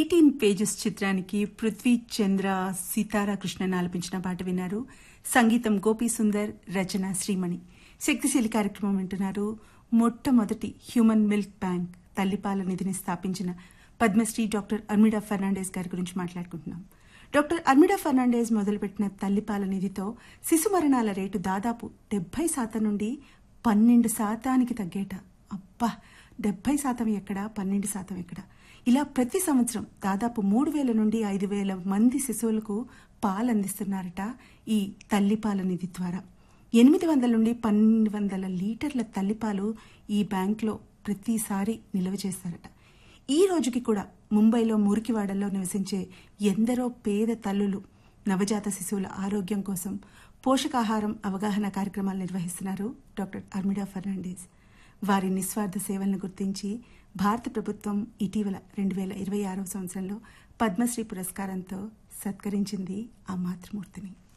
eighteen pages చిత్రానికి పృథ్వీ చంద్ర సీతారా కృష్ణన్ ఆలపించిన పాట విన్నారు సంగీతం గోపీ సుందర్ రచన శ్రీమణి శక్తిశీలి కార్యక్రమం వింటున్నారు మొట్టమొదటి హ్యూమన్ మిల్క్ బ్యాంక్ తల్లిపాల నిధిని స్థాపించిన పద్మశ్రీ డాక్టర్ అర్మిడా ఫెర్నాండేస్ గారి గురించి మాట్లాడుకుంటున్నాం డాక్టర్ అర్మిడా ఫెర్నాండేస్ మొదలుపెట్టిన తల్లిపాల నిధితో శిశు మరణాల రేటు దాదాపు డెబ్బై శాతం నుండి పన్నెండు శాతానికి తగ్గేట అబ్బా డెబ్బై శాతం ఎక్కడ పన్నెండు శాతం ఎక్కడ ఇలా ప్రతి సంవత్సరం దాదాపు మూడు వేల నుండి ఐదు వేల మంది శిశువులకు పాలు అందిస్తున్నారట ఈ తల్లిపాల నిధి ద్వారా ఎనిమిది వందల నుండి పన్నెండు వందల లీటర్ల తల్లిపాలు ఈ బ్యాంక్లో ప్రతిసారి నిల్వ చేస్తారట ఈ రోజుకి కూడా ముంబైలో మురికివాడల్లో నివసించే ఎందరో పేద తల్లులు నవజాత శిశువుల ఆరోగ్యం కోసం పోషకాహారం అవగాహన కార్యక్రమాలు నిర్వహిస్తున్నారు డాక్టర్ అర్మిడా ఫెర్నాండేస్ వారి నిస్వార్థ సేవలను గుర్తించి భారత ప్రభుత్వం ఇటీవల రెండు వేల ఇరవై ఆరవ సంవత్సరంలో పద్మశ్రీ పురస్కారంతో సత్కరించింది ఆ మాతృమూర్తిని